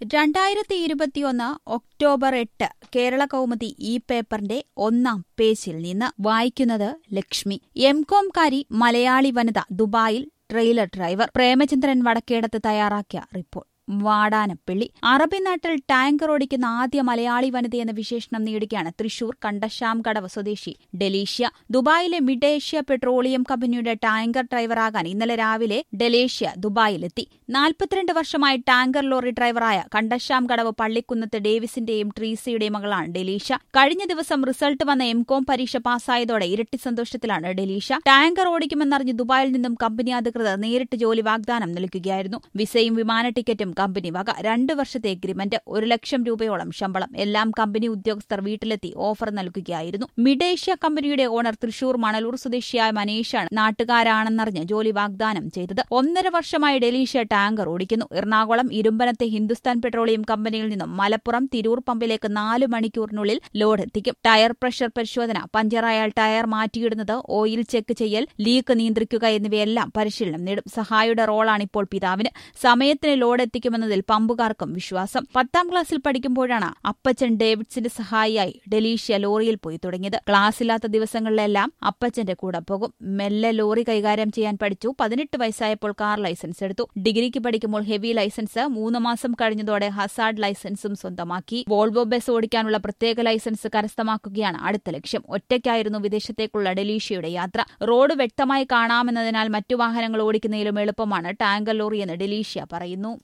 രണ്ടായിരത്തി ഇരുപത്തിയൊന്ന് ഒക്ടോബർ എട്ട് കേരള കൗമുദി ഈ പേപ്പറിന്റെ ഒന്നാം പേജിൽ നിന്ന് വായിക്കുന്നത് ലക്ഷ്മി എംകോംകാരി മലയാളി വനിത ദുബായിൽ ട്രെയിലർ ഡ്രൈവർ പ്രേമചന്ദ്രൻ വടക്കേടത്ത് തയ്യാറാക്കിയ റിപ്പോർട്ട് വാടാനപ്പള്ളി അറബി നാട്ടിൽ ടാങ്കർ ഓടിക്കുന്ന ആദ്യ മലയാളി വനിതയെന്ന വിശേഷണം നേടുകയാണ് തൃശൂർ കണ്ടശാംകടവ് സ്വദേശി ഡെലീഷ്യ ദുബായിലെ മിഡ് ഏഷ്യ പെട്രോളിയം കമ്പനിയുടെ ടാങ്കർ ഡ്രൈവറാകാൻ ഇന്നലെ രാവിലെ ഡെലേഷ്യ ദുബായിലെത്തി നാൽപ്പത്തിരണ്ട് വർഷമായി ടാങ്കർ ലോറി ഡ്രൈവറായ കണ്ടശാംകടവ് പള്ളിക്കുന്നത്ത് ഡേവിസിന്റെയും ട്രീസയുടെയും മകളാണ് ഡെലീഷ കഴിഞ്ഞ ദിവസം റിസൾട്ട് വന്ന എംകോം പരീക്ഷ പാസ്സായതോടെ ഇരട്ടി സന്തോഷത്തിലാണ് ഡെലീഷ ടാങ്കർ ഓടിക്കുമെന്നറിഞ്ഞ് ദുബായിൽ നിന്നും കമ്പനി അധികൃതർ നേരിട്ട് ജോലി വാഗ്ദാനം നൽകുകയായിരുന്നു വിസയും വിമാന ടിക്കറ്റും കമ്പനി വക രണ്ട് വർഷത്തെ എഗ്രിമെന്റ് ഒരു ലക്ഷം രൂപയോളം ശമ്പളം എല്ലാം കമ്പനി ഉദ്യോഗസ്ഥർ വീട്ടിലെത്തി ഓഫർ നൽകുകയായിരുന്നു മിഡേഷ്യ കമ്പനിയുടെ ഓണർ തൃശൂർ മണലൂർ സ്വദേശിയായ മനീഷാണ് നാട്ടുകാരാണെന്നറിഞ്ഞ് ജോലി വാഗ്ദാനം ചെയ്തത് ഒന്നര വർഷമായി ഡെലീഷ്യ ടാങ്കർ ഓടിക്കുന്നു എറണാകുളം ഇരുമ്പനത്തെ ഹിന്ദുസ്ഥാൻ പെട്രോളിയം കമ്പനിയിൽ നിന്നും മലപ്പുറം തിരൂർ പമ്പിലേക്ക് നാല് മണിക്കൂറിനുള്ളിൽ ലോഡ് എത്തിക്കും ടയർ പ്രഷർ പരിശോധന പഞ്ചറായാൽ ടയർ മാറ്റിയിടുന്നത് ഓയിൽ ചെക്ക് ചെയ്യൽ ലീക്ക് നിയന്ത്രിക്കുക എന്നിവയെല്ലാം പരിശീലനം നേടും സഹായിയുടെ റോളാണ് ഇപ്പോൾ പിതാവിന് സമയത്തിന് ലോഡ് എത്തിക്കുമെന്നതിൽ പമ്പുകാർക്കും വിശ്വാസം പത്താം ക്ലാസ്സിൽ പഠിക്കുമ്പോഴാണ് അപ്പച്ചൻ ഡേവിഡ്സിന്റെ സഹായിയായി ഡെലീഷ്യ ലോറിയിൽ പോയി തുടങ്ങിയത് ക്ലാസ്സില്ലാത്ത ദിവസങ്ങളിലെല്ലാം അപ്പച്ചന്റെ കൂടെ പോകും മെല്ലെ ലോറി കൈകാര്യം ചെയ്യാൻ പഠിച്ചു പതിനെട്ട് വയസ്സായപ്പോൾ കാർ ലൈസൻസ് എടുത്തു ഡിഗ്രിക്ക് പഠിക്കുമ്പോൾ ഹെവി ലൈസൻസ് മൂന്ന് മാസം കഴിഞ്ഞതോടെ ഹസാർഡ് ലൈസൻസും സ്വന്തമാക്കി വോൾവോ ബസ് ഓടിക്കാനുള്ള പ്രത്യേക ലൈസൻസ് കരസ്ഥമാക്കുകയാണ് അടുത്ത ലക്ഷ്യം ഒറ്റയ്ക്കായിരുന്നു വിദേശത്തേക്കുള്ള ഡെലീഷ്യയുടെ യാത്ര റോഡ് വ്യക്തമായി കാണാമെന്നതിനാൽ മറ്റു വാഹനങ്ങൾ ഓടിക്കുന്നതിലും എളുപ്പമാണ് ടാങ്കർ ലോറി എന്ന് ഡെലീഷ്യ പറയുന്നു